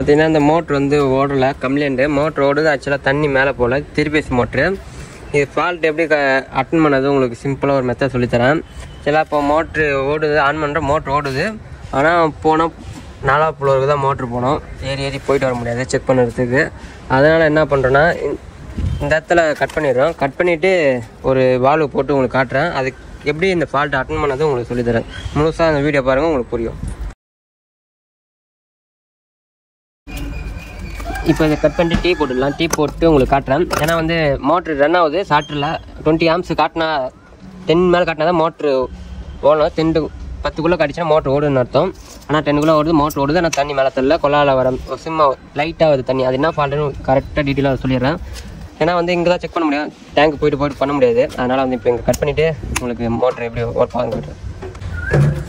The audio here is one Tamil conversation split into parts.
பார்த்தீங்கன்னா இந்த மோட்ரு வந்து ஓடலை கம்ப்ளைண்ட்டு மோட்ரு ஓடுது ஆக்சுவலாக தண்ணி மேலே போகல திருப்பேசி மோட்ரு இது ஃபால்ட் எப்படி க அட்டன் பண்ணது உங்களுக்கு சிம்பிளாக ஒரு மெத்தட் சொல்லித்தரேன் ஆக்சுவலாக இப்போ மோட்ரு ஓடுது ஆன் பண்ணுற மோட்ரு ஓடுது ஆனால் போனால் நாலா புலோருக்கு தான் மோட்ரு போனோம் ஏறி ஏறி போயிட்டு வர முடியாது செக் பண்ணுறதுக்கு அதனால் என்ன பண்ணுறேன்னா இந்த இடத்துல கட் பண்ணிடுறோம் கட் பண்ணிவிட்டு ஒரு வால்வு போட்டு உங்களுக்கு காட்டுறேன் அது எப்படி இந்த ஃபால்ட் அட்டன் பண்ணது உங்களுக்கு சொல்லித்தரேன் முழுசாக அந்த வீடியோ பாருங்கள் உங்களுக்கு புரியும் இப்போ இதை கட் பண்ணிட்டு டீ போட்டுடலாம் டீ போட்டு உங்களுக்கு காட்டுறேன் ஏன்னா வந்து மோட்ரு ரன் ஆகுது சாட்டில் டுவெண்ட்டி ஆம்ஸ் காட்டினா டென் மேலே காட்டினா தான் மோட்ரு ஓடணும் டென் பத்துக்குள்ளே காட்டிச்சுன்னா மோட்ரு ஓடுன்னு அர்த்தம் ஆனால் டென்னுக்குள்ளே ஓடுது மோட்ரு ஓடுது ஆனால் தண்ணி மேலே தரல கொள்ளால வர சும்மா லைட்டாக வருது தண்ணி அது என்ன ஃபால்ட்டுன்னு கரெக்டாக டீட்டெயிலாக சொல்லிடுறேன் ஏன்னா வந்து இங்கே தான் செக் பண்ண முடியும் டேங்க் போயிட்டு போயிட்டு பண்ண முடியாது அதனால் வந்து இப்போ இங்கே கட் பண்ணிவிட்டு உங்களுக்கு மோட்ரு எப்படி ஒர்க் ஆகுதுன்னு காட்டுறேன்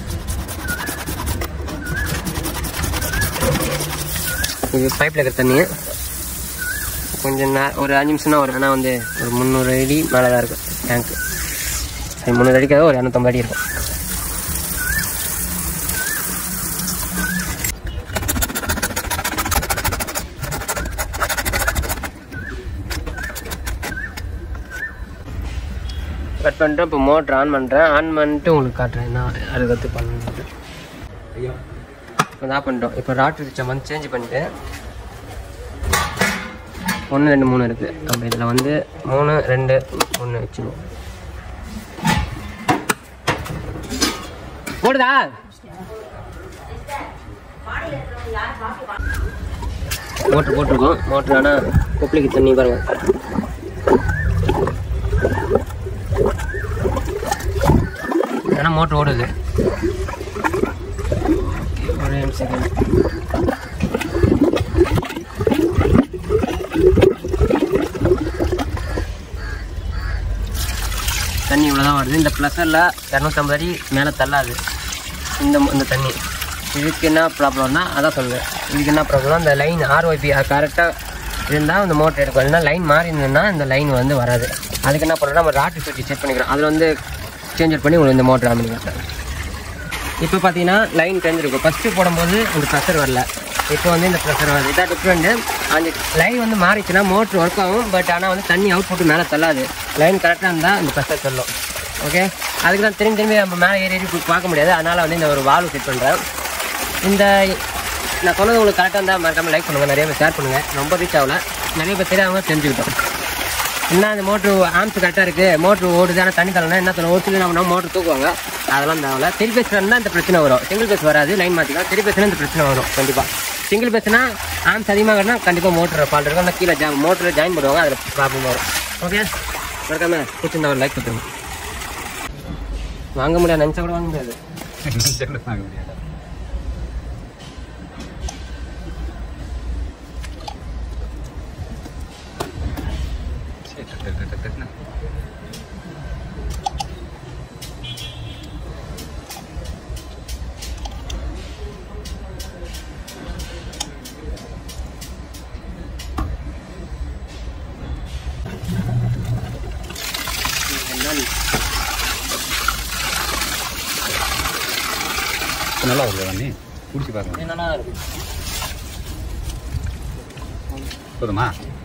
இது பைப்பில் இருக்கிற தண்ணி கொஞ்சம் நே ஒரு அஞ்சு நிமிஷம் தான் வரும் ஆனால் வந்து ஒரு முந்நூறு அடி மேலே தான் இருக்கும் டேங்க்கு அது முந்நூறு அடிக்காத ஒரு இரநூத்தம்பது அடி இருக்கும் கட் பண்ணிட்டு இப்போ மோட்ரு ஆன் பண்ணுறேன் ஆன் பண்ணிட்டு உங்களுக்கு காட்டுறேன் என்ன அதுக்கடுத்து பண்ணணும் இப்போ தான் பண்ணிட்டோம் இப்போ ராட்டு சிஸ்டம் வந்து சேஞ்ச் பண்ணிட்டு ஒன்று ரெண்டு மூணு இருக்குது அப்போ இதில் வந்து மூணு ரெண்டு ஒன்று வச்சுருவோம் ஓடுதா மோட்ரு போட்டிருக்கோம் மோட்ரு ஆனால் கொப்பளிக்கு தண்ணி பாருங்க ஆனால் மோட்ரு ஓடுது ஒரே செகண்ட் தண்ணி இவ்வளோ தான் வருது இந்த ப்ளஸரில் இரநூத்தம்பது அடி மேலே தள்ளாது இந்த ம- இந்த தண்ணி இதுக்கு என்ன ப்ராப்ளம்னா அதான் சொல்லுவேன் இதுக்கு என்ன ப்ராப்ளம்னா இந்த லைன் ஆர்ஒய்பி கரெக்டாக இருந்தால் இந்த மோட்டர் எடுக்கும் இல்லைன்னா லைன் மாறி இருந்ததுன்னா இந்த லைன் வந்து வராது அதுக்கு என்ன பண்ணுறோம் நம்ம ராட்டு சுற்றி செக் பண்ணிக்கிறோம் அதில் வந்து சேஞ்ச் பண்ணி உங்களுக்கு இந்த மோட்டர் ஆன் பண்ணி காட்டுறேன் இப்போ பார்த்தீங்கன்னா லைன் தெரிஞ்சிருக்கும் ஃபஸ்ட்டு போடும்போது இந்த ப்ரெஷர் வரல இப்போ வந்து இந்த ப்ரெஷர் வருது இதான் டிஃப்ரெண்ட்டு அந்த லைன் வந்து மாறிச்சுன்னா மோட்ரு ஒர்க் ஆகும் பட் ஆனால் வந்து தண்ணி அவுட் போட்டு மேலே தள்ளாது லைன் கரெக்டாக இருந்தால் இந்த ப்ரெஷர் சொல்லும் ஓகே அதுக்கு தான் திரும்பி திரும்பி நம்ம மேலே ஏறி ஏறி போய் பார்க்க முடியாது அதனால் வந்து இந்த ஒரு வால்வு செட் பண்ணுறேன் இந்த நான் சொன்னது உங்களுக்கு கரெக்டாக இருந்தால் மறக்காமல் லைக் பண்ணுங்கள் நிறைய பேர் ஷேர் பண்ணுங்கள் ரொம்ப ரீச் ஆகல நிறைய பேர் தெரியாமல் தெரிஞ்சுக்கிட்டோம் என்ன அந்த மோட்ரு ஆம்ஸ் கரெக்டாக இருக்குது மோட்ரு ஓடுது ஆனால் தண்ணி தரலாம் என்ன சொல்ல ஒரு சில நம்ம மோட்ரு தூக்குவாங்க அதெல்லாம் தேவையில்ல த்ரீ பேஸ் தான் இந்த பிரச்சனை வரும் சிங்கிள் பேஸ் வராது லைன் மாற்றிக்கலாம் த்ரீ பேஸ்னா இந்த பிரச்சனை வரும் கண்டிப்பாக சிங்கிள் பேஸ்னா ஆம்ஸ் அதிகமாகனா கண்டிப்பாக மோட்டர் ஃபால்ட் இருக்கும் ஆனால் கீழே ஜா மோட்டரில் ஜாயின் பண்ணுவாங்க அதில் ப்ராப்ளம் வரும் ஓகே மறக்காம பிடிச்சிருந்தா ஒரு லைக் கொடுத்துருங்க வாங்க முடியாது நினச்சா கூட வாங்க முடியாது வாங்க முடியாது சரி, டக்கு, டக்கு, டக்கு, டக்குன்னு. நல்லா வருது வண்ணி குடிச்சு பாருங்க நல்லா இருக்கு போதுமா